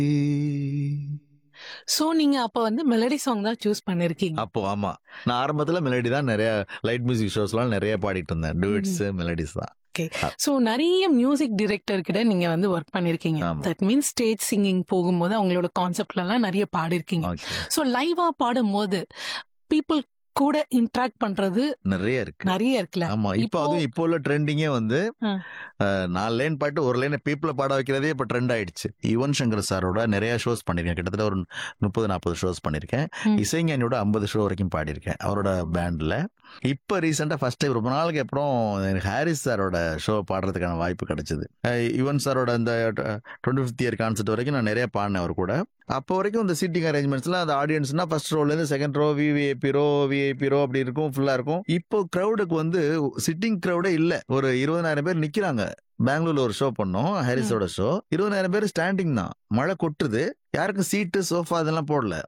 So நீங்க அப்ப வந்து மெலடி சாங் தான் சூஸ் பண்ணிருக்கீங்க அப்போ ஆமா நான் ஆரம்பத்துல மெலடி தான் நிறைய லைட் மியூசிக் ஷோஸ்லாம் நிறைய பாடிட்டு இருந்தேன் டூட்ஸ் மெலடிஸ் தான் சோ நிறைய மியூசிக் டைரக்டர் கிட்ட நீங்க வந்து ஒர்க் பண்ணிருக்கீங்க ஆமா. தட் மீன்ஸ் ஸ்டேஜ் சிங்கிங் போகும்போது அவங்களோட கான்செப்ட்ல எல்லாம் நிறைய பாடிருக்கீங்க ஓகே சோ லைவா பாடும்போது பீப்புள் கூட இன்டராக்ட் பண்றது நிறைய இருக்கு நிறைய இருக்குல்ல ஆமா இப்போ இப்போ- அதுவும் இப்போ உள்ள ட்ரெண்டிங்கே வந்து ஆ. அஹ், நாலு லைன் பாட்டு ஒரு லைன் பீப்புளை பாட வைக்கிறதே இப்போ ட்ரெண்ட் ஆயிடுச்சு யுவன் சங்கர் சாரோட நிறைய ஷோஸ் பண்ணிருக்கேன் கிட்டத்தட்ட ஒரு முப்பது நாற்பது ஷோஸ் பண்ணிருக்கேன் ம். இசைஞானியோட ஐம்பது ஷோ வரைக்கும் பாடியிருக்கேன் அவரோட பேண்ட்ல இப்போ ரீசெண்டாக ஃபர்ஸ்ட் டைம் ரொம்ப நாளுக்கு அப்புறம் எனக்கு ஹாரிஸ் சாரோட ஷோ பாடுறதுக்கான வாய்ப்பு கிடைச்சது அஹ், யுவன் சாரோட அந்த டுவெண்ட்டி ஃபிஃப்த் இயர் கான்சர்ட் வரைக்கும் நான் நிறைய பாடினேன் அவர் கூட அப்போ வரைக்கும் இந்த சீட்டிங் அரேஞ்ச்மெண்ட்ஸ்லாம் அந்த ஆடியன்ஸ்னா ஃபர்ஸ்ட் ரோலேருந்து second row VVIP row VIP row அப்படி இருக்கும் ஃபுல்லாக இருக்கும் இப்போ க்ரௌடுக்கு வந்து சிட்டிங் க்ரௌடே இல்லை ஒரு இருபதாயிரம் பேர் நிற்கிறாங்க பெங்களூர்ல ஒரு ஷோ பண்ணோம் ஹாரிஸோட ஷோ இருபதாயிரம் பேர் ஸ்டாண்டிங் தான் மழை கொட்டுது யாருக்கும் சீட்டு சோஃபா இதெல்லாம் போடல